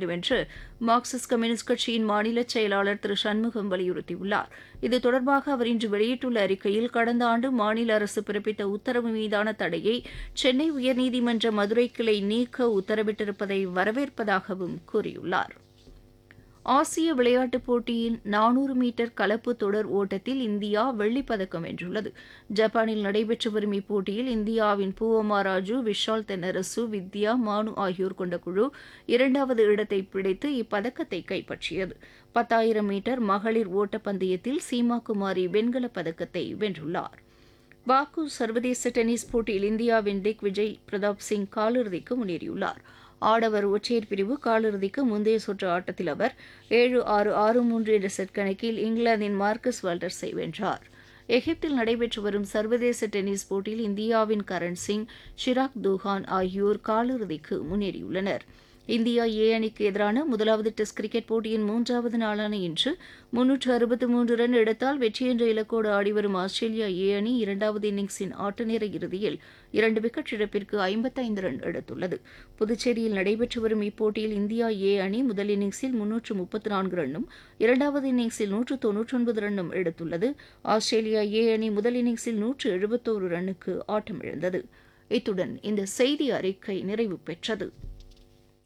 வேண்டும் என்று Marxist communist கட்சியின் மாநில செயலாளர் திரு சண்முகம் வலியுறுத்தியுள்ளார் இது தொடர்பாக அவர் இன்று வெளியிட்டுள்ள அறிக்கையில் கடந்த ஆண்டு மாநில அரசு பிறப்பித்த உத்தரவு மீதான தடையை சென்னை உயர்நீதிமன்ற மதுரை கிளை நீக்க உத்தரவிட்டிருப்பதை வரவேற்பதாகவும் கூறியுள்ளார் ஆசிய விளையாட்டுப் போட்டியின் நானூறு மீட்டர் கலப்பு தொடர் ஓட்டத்தில் இந்தியா வெள்ளிப் பதக்கம் வென்றுள்ளது ஜப்பானில் நடைபெற்று வரும் இப்போட்டியில் இந்தியாவின் பூவமா ராஜு விஷால் தென்னரசு வித்யா மானு ஆகியோர் கொண்ட குழு இரண்டாவது இடத்தை பிடித்து இப்பதக்கத்தை கைப்பற்றியது பத்தாயிரம் மீட்டர் மகளிர் ஓட்டப்பந்தயத்தில் சீமா குமாரி வெண்கலப் பதக்கத்தை வென்றுள்ளார் பாக்கு சர்வதேச டென்னிஸ் போட்டியில் இந்தியாவின் திக் விஜய் பிரதாப் சிங் காலிறுதிக்கு முன்னேறியுள்ளார் ஆடவர் ஒற்றையர் பிரிவு காலிறுதிக்கு முந்தைய சுற்று ஆட்டத்தில் அவர் ஏழு ஆறு ஆறு மூன்று என்ற செட் கணக்கில் இங்கிலாந்தின் மார்க்கஸ் வால்டர்ஸை வென்றார் எகிப்தில் நடைபெற்று வரும் சர்வதேச டென்னிஸ் போட்டியில் இந்தியாவின் கரண் சிங் ஷிராக் தூஹான் ஆகியோர் காலிறுதிக்கு முன்னேறியுள்ளனர் இந்தியா ஏ அணிக்கு எதிரான முதலாவது டெஸ்ட் கிரிக்கெட் போட்டியின் மூன்றாவது நாளான இன்று முன்னூற்று அறுபத்து மூன்று ரன் எடுத்தால் வெற்றி என்ற இலக்கோடு ஆடிவரும் ஆஸ்திரேலியா ஏ அணி இரண்டாவது இன்னிங்ஸின் ஆட்டநேர இறுதியில் இரண்டு விக்கெட் இழப்பிற்கு ஐம்பத்தைந்து ரன் எடுத்துள்ளது புதுச்சேரியில் நடைபெற்று வரும் இப்போட்டியில் இந்தியா ஏ அணி முதல் இன்னிங்ஸில் முன்னூற்று முப்பத்து நான்கு ரன்னும் இரண்டாவது இன்னிங்ஸில் நூற்று தொன்னூற்றொன்பது ரன்னும் எடுத்துள்ளது ஆஸ்திரேலியா ஏ அணி முதல் இன்னிங்ஸில் நூற்று எழுபத்தோரு ரன்னுக்கு ஆட்டமிழந்தது இத்துடன் இந்த செய்தி அறிக்கை நிறைவு பெற்றது